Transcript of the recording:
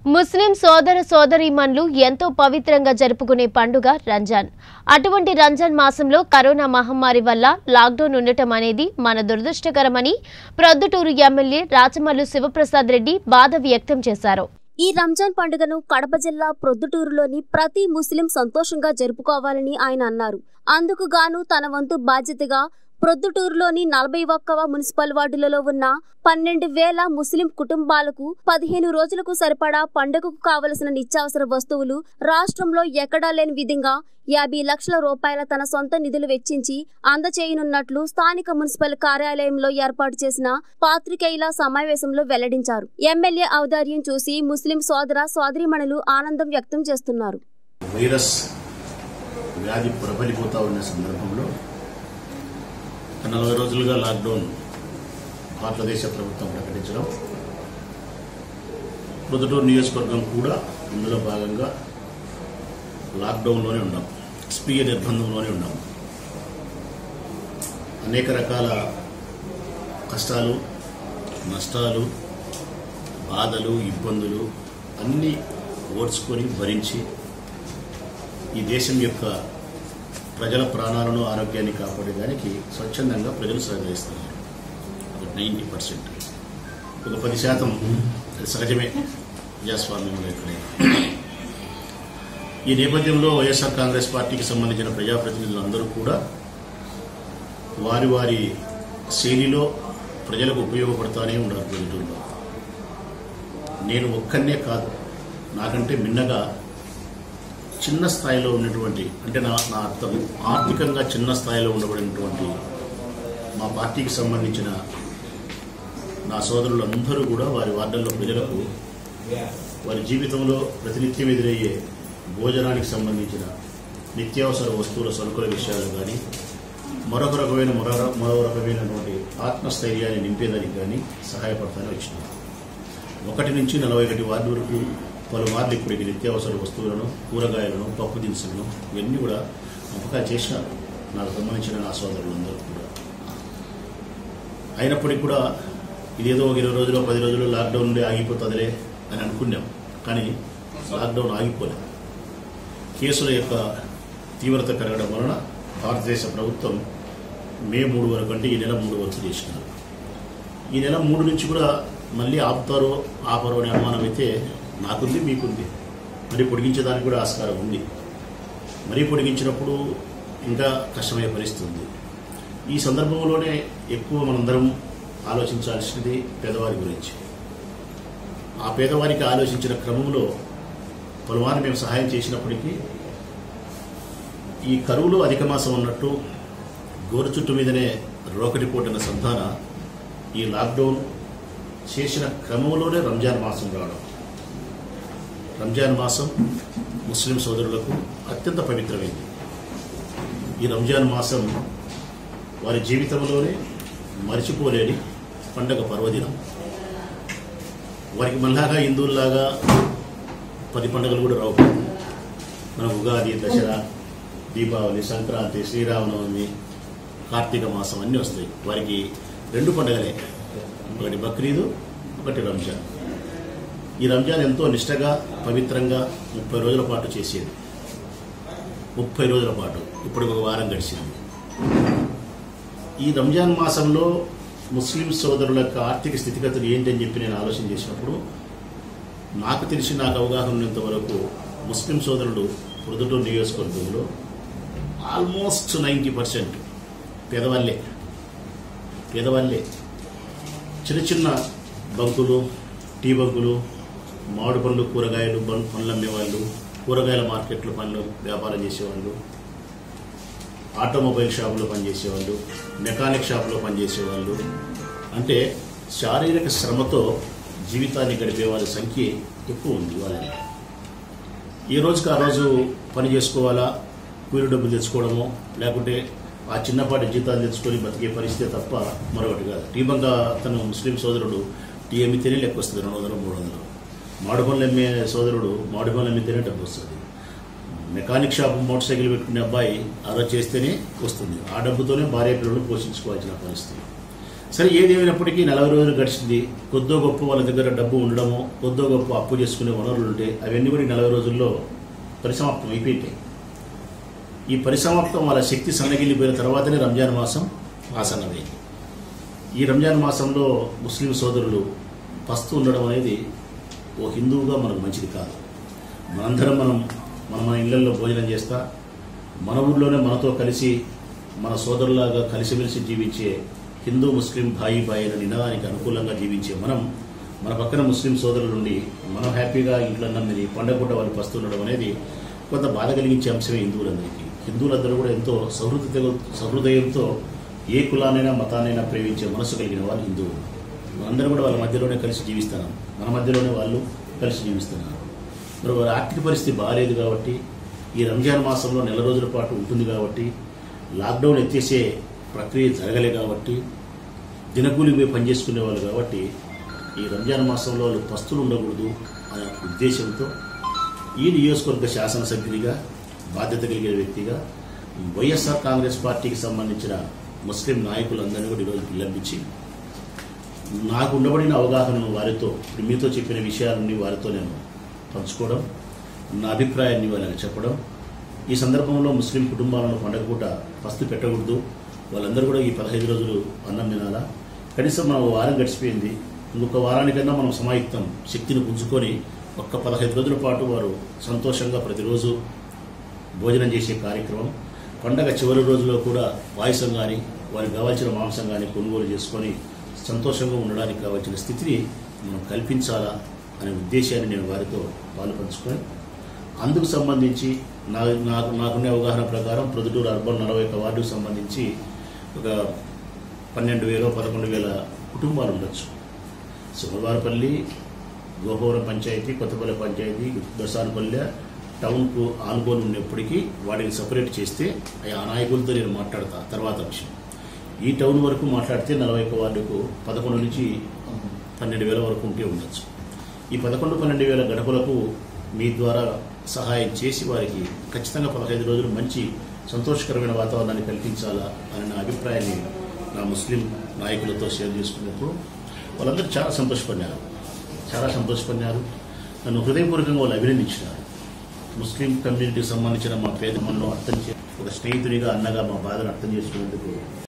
ముస్లిం సోదర సోదరీమణులు ఎంతో పవిత్రంగా జరుపుకునే పండుగ రంజాన్ అటువంటి రంజాన్ మాసంలో కరోనా మహమ్మారి వల్ల లాక్డౌన్ ఉండటం అనేది మన దురదృష్టకరమని ప్రొద్దుటూరు ఎమ్మెల్యే రాచమల్లు శివప్రసాద్ రెడ్డి బాధ వ్యక్తం చేశారు ఈ రంజాన్ పండుగను కడప జిల్లా ప్రొద్దుటూరులోని ప్రతి ముస్లిం సంతోషంగా జరుపుకోవాలని ఆయన అన్నారు అందుకు గాను తన వంతు బాధ్యతగా ప్రొద్దుటూరులోని నలభై ఒక్కవ మున్సిపల్ వార్డులలో ఉన్న పన్నెండు వేల ముస్లిం కుటుంబాలకు పదిహేను రోజులకు సరిపడా పండుగకు కావలసిన నిత్యావసర వస్తువులు రాష్ట్రంలో ఎక్కడా లేని విధంగా యాభై లక్షల రూపాయల తన సొంత నిధులు వెచ్చించి అందచేయనున్నట్లు స్థానిక మున్సిపల్ కార్యాలయంలో ఏర్పాటు చేసిన పాత్రికేయుల సమావేశంలో వెల్లడించారు ఎమ్మెల్యే ఔదార్యం చూసి ముస్లిం సోదర సోదరీమణులు ఆనందం వ్యక్తం చేస్తున్నారు వైరస్ వ్యాధి ప్రబలిపోతా ఉన్న సందర్భంలో గత నలభై రోజులుగా లాక్డౌన్ భారతదేశ ప్రభుత్వం ప్రకటించడం ప్రొద్దుటూరు నియోజకవర్గం కూడా ఇందులో భాగంగా లాక్డౌన్లోనే ఉన్నాం స్వీయ నిర్బంధంలోనే ఉన్నాం అనేక రకాల కష్టాలు నష్టాలు బాధలు ఇబ్బందులు అన్నీ ఓడ్చుకొని భరించి ఈ దేశం యొక్క ప్రజల ప్రాణాలను ఆరోగ్యాన్ని కాపాడేదానికి స్వచ్ఛందంగా ప్రజలు సహకరిస్తున్నారు ఒక నైంటీ పర్సెంట్ ఒక పది శాతం అది సహజమే ప్రజాస్వామ్యంలో ఎక్కడైనా ఈ నేపథ్యంలో వైఎస్ఆర్ కాంగ్రెస్ పార్టీకి సంబంధించిన ప్రజాప్రతినిధులందరూ కూడా వారి వారి శైలిలో ప్రజలకు ఉపయోగపడతానే ఉన్నారు ప్రజల్లో నేను ఒక్కనే కాదు నాకంటే మిన్నగా చిన్న స్థాయిలో ఉన్నటువంటి అంటే నా నా అర్థం ఆర్థికంగా చిన్న స్థాయిలో ఉండబడినటువంటి మా పార్టీకి సంబంధించిన నా సోదరులందరూ కూడా వారి వార్డుల్లో ప్రజలకు వారి జీవితంలో ప్రతినిత్యం ఎదురయ్యే భోజనానికి సంబంధించిన నిత్యావసర వస్తువుల సరుకుల విషయాలు కానీ మరొక రకమైన మరో మరో రకమైనటువంటి ఆత్మస్థైర్యాన్ని నింపేదానికి కానీ సహాయపడతానే వచ్చినారు ఒకటి నుంచి నలభై ఒకటి వార్డు వరకు పలుమార్లు ఇప్పటికి నిత్యావసర వస్తువులను కూరగాయలను పప్పు దినుసులను ఇవన్నీ కూడా పంపకాలు చేసినారు నాకు సంబంధించిన నా సోదరులందరూ కూడా అయినప్పటికీ కూడా ఇదేదో ఒక ఇరవై రోజులు పది రోజులు లాక్డౌన్ నుండి ఆగిపోతుందిలే అని అనుకున్నాం కానీ లాక్డౌన్ ఆగిపోలేదు కేసుల యొక్క తీవ్రత పెరగడం వలన భారతదేశ ప్రభుత్వం మే మూడు వరకు అంటే ఈ నెల మూడు వరకు చేసినారు ఈ నెల మూడు నుంచి కూడా మళ్ళీ ఆపుతారో ఆపరో అనే అనుమానం అయితే నాకుంది మీకుంది మరి పొడిగించడానికి కూడా ఆస్కారం ఉంది మరీ పొడిగించినప్పుడు ఇంకా కష్టమయ్యే పరిస్థితి ఉంది ఈ సందర్భంలోనే ఎక్కువ మనందరం ఆలోచించాల్సినది పేదవారి గురించి ఆ పేదవారికి ఆలోచించిన క్రమంలో పలుమారు మేము సహాయం చేసినప్పటికీ ఈ కరువులో అధిక మాసం ఉన్నట్టు గోరు చుట్టు మీదనే రోకటి పోటిన సంతాన ఈ లాక్డౌన్ చేసిన క్రమంలోనే రంజాన్ మాసం రావడం రంజాన్ మాసం ముస్లిం సోదరులకు అత్యంత పవిత్రమైంది ఈ రంజాన్ మాసం వారి జీవితంలోనే మర్చిపోలేని పండగ పర్వదినం వారికి మళ్ళాగా హిందువుల్లాగా పది పండుగలు కూడా రావు మన ఉగాది దసరా దీపావళి సంక్రాంతి శ్రీరామనవమి కార్తీక మాసం అన్నీ వస్తాయి వారికి రెండు పండుగలే ఒకటి బక్రీదు ఒకటి రంజాన్ ఈ రంజాన్ ఎంతో నిష్టగా పవిత్రంగా ముప్పై రోజుల పాటు చేసేది ముప్పై రోజుల పాటు ఇప్పుడు ఒక వారం గడిచింది ఈ రంజాన్ మాసంలో ముస్లిం సోదరుల యొక్క ఆర్థిక స్థితిగతులు ఏంటని చెప్పి నేను ఆలోచన చేసినప్పుడు నాకు తెలిసి నాకు అవగాహన ఉన్నంత వరకు ముస్లిం సోదరులు ప్రొద్దుటూరు నియోజకవర్గంలో ఆల్మోస్ట్ నైంటీ పర్సెంట్ పేదవాళ్ళే పేదవాళ్ళే చిన్న చిన్న బంకులు టీ బంకులు మామిడి పండ్లు కూరగాయలు బం- పండ్లు అమ్మేవాళ్ళు కూరగాయల మార్కెట్లో పనులు వ్యాపారం చేసేవాళ్ళు ఆటోమొబైల్ షాపులో పనిచేసేవాళ్ళు మెకానిక్ షాపులో పనిచేసేవాళ్ళు అంటే శారీరక శ్రమతో జీవితాన్ని గడిపే వాళ్ళ సంఖ్య ఎక్కువ ఉంది వాళ్ళని ఈ రోజుకి ఆ రోజు పని చేసుకోవాలా కూలి డబ్బులు తెచ్చుకోవడమో లేకుంటే ఆ చిన్నపాటి జీతాలు తెచ్చుకొని బతికే పరిస్థితి తప్ప మరొకటి కాదు టీబంగా తను ముస్లిం సోదరుడు టీ అమ్మితేనే లెక్క వస్తుంది రెండు వందలు మూడు వందలు మామిడి పనులు అమ్మే సోదరుడు మామిడి పనులు అమ్మితేనే డబ్బు వస్తుంది మెకానిక్ షాప్ మోటార్ సైకిల్ పెట్టుకునే అబ్బాయి అలా చేస్తేనే వస్తుంది ఆ డబ్బుతోనే భార్య పిల్లలు పోషించుకోవాల్సిన పరిస్థితి సరే ఏదేమైనప్పటికీ నలభై రోజులు గడిచింది కొద్దో గొప్ప వాళ్ళ దగ్గర డబ్బు ఉండడము కొద్దో గొప్ప అప్పు చేసుకునే వనరులు ఉంటే అవన్నీ కూడా ఈ నలభై రోజుల్లో పరిసమాప్తం అయిపోయింటాయి ఈ పరిసమాప్తం వాళ్ళ శక్తి సన్నగిల్లిపోయిన తర్వాతనే రంజాన్ మాసం ఆసన్నమైంది ఈ రంజాన్ మాసంలో ముస్లిం సోదరులు పస్తు ఉండడం అనేది ఓ హిందువుగా మనకు మంచిది కాదు మనందరం మనం మన మన ఇళ్లలో భోజనం చేస్తా మన ఊర్లోనే మనతో కలిసి మన సోదరులాగా కలిసిమెలిసి జీవించే హిందూ ముస్లిం భాయి భాయి అనే నినాదానికి అనుకూలంగా జీవించే మనం మన పక్కన ముస్లిం సోదరుల నుండి మనం హ్యాపీగా ఇంట్లో నమ్మిది పండగ పూట వాళ్ళు పస్తుండడం అనేది కొంత బాధ కలిగించే అంశమే హిందువులందరికీ హిందువులందరూ కూడా ఎంతో సహృదయ సహృదయంతో ఏ కులానైనా మతానైనా ప్రేమించే మనసు కలిగిన వాళ్ళు హిందువులు మనందరం కూడా వాళ్ళ మధ్యలోనే కలిసి జీవిస్తున్నాం మన మధ్యలోనే వాళ్ళు కలిసి జీవిస్తున్నారు మరి వారి ఆర్థిక పరిస్థితి బాగాలేదు కాబట్టి ఈ రంజాన్ మాసంలో నెల రోజుల పాటు ఉంటుంది కాబట్టి లాక్డౌన్ ఎత్తేసే ప్రక్రియ జరగలే కాబట్టి దినకూలి పోయి పనిచేసుకునే వాళ్ళు కాబట్టి ఈ రంజాన్ మాసంలో వాళ్ళు పస్తులు ఉండకూడదు అనే ఉద్దేశంతో ఈ నియోజకవర్గ శాసనసభ్యునిగా బాధ్యత కలిగిన వ్యక్తిగా వైఎస్ఆర్ కాంగ్రెస్ పార్టీకి సంబంధించిన ముస్లిం నాయకులందరినీ కూడా ఈరోజు పిలిపించి నాకు ఉండబడిన అవగాహనను వారితో ఇప్పుడు మీతో చెప్పిన విషయాలన్నీ వారితో నేను పంచుకోవడం నా అభిప్రాయాన్ని వాళ్ళకి చెప్పడం ఈ సందర్భంలో ముస్లిం కుటుంబాలను పండగ పూట పస్తు పెట్టకూడదు వాళ్ళందరూ కూడా ఈ పదహైదు రోజులు అన్నం తినాలా కనీసం మనం ఓ వారం గడిచిపోయింది ఇంకొక వారానికన్నా మనం సమాయుక్తం శక్తిని పుంజుకొని ఒక్క పదహైదు రోజుల పాటు వారు సంతోషంగా ప్రతిరోజు భోజనం చేసే కార్యక్రమం పండగ చివరి రోజులో కూడా పాయసం కానీ వారికి కావాల్సిన మాంసం కానీ కొనుగోలు చేసుకొని సంతోషంగా ఉండడానికి కావాల్సిన స్థితిని మనం కల్పించాలా అనే ఉద్దేశాన్ని నేను వారితో పాలు పంచుకొని అందుకు సంబంధించి నా నాకు నాకున్న అవగాహన ప్రకారం ప్రొద్దుటూరు అర్బన్ నలభై ఒక్క వార్డుకు సంబంధించి ఒక పన్నెండు వేల పదకొండు వేల కుటుంబాలు ఉండొచ్చు సుమవారపల్లి గోపవరం పంచాయతీ కొత్తపల్లి పంచాయతీ దొసానపల్లె టౌన్కు ఆనుకొని ఉన్నప్పటికీ వాటిని సపరేట్ చేస్తే ఆ నాయకులతో నేను మాట్లాడతా తర్వాత విషయం ఈ టౌన్ వరకు మాట్లాడితే నలభై ఒక్క వార్డుకు పదకొండు నుంచి పన్నెండు వేల వరకు ఉంటే ఉండొచ్చు ఈ పదకొండు పన్నెండు వేల గడపలకు మీ ద్వారా సహాయం చేసి వారికి ఖచ్చితంగా పదహైదు రోజులు మంచి సంతోషకరమైన వాతావరణాన్ని కల్పించాలా అనే నా అభిప్రాయాన్ని నా ముస్లిం నాయకులతో షేర్ చేసుకున్నప్పుడు వాళ్ళందరూ చాలా సంతోషపడినారు చాలా సంతోషపడినారు నన్ను హృదయపూర్వకంగా వాళ్ళు అభినందించినారు ముస్లిం కమ్యూనిటీకి సంబంధించిన మా పేద మనలో అర్థం చే ఒక స్నేహితుడిగా అన్నగా మా బాధను అర్థం చేసుకునేందుకు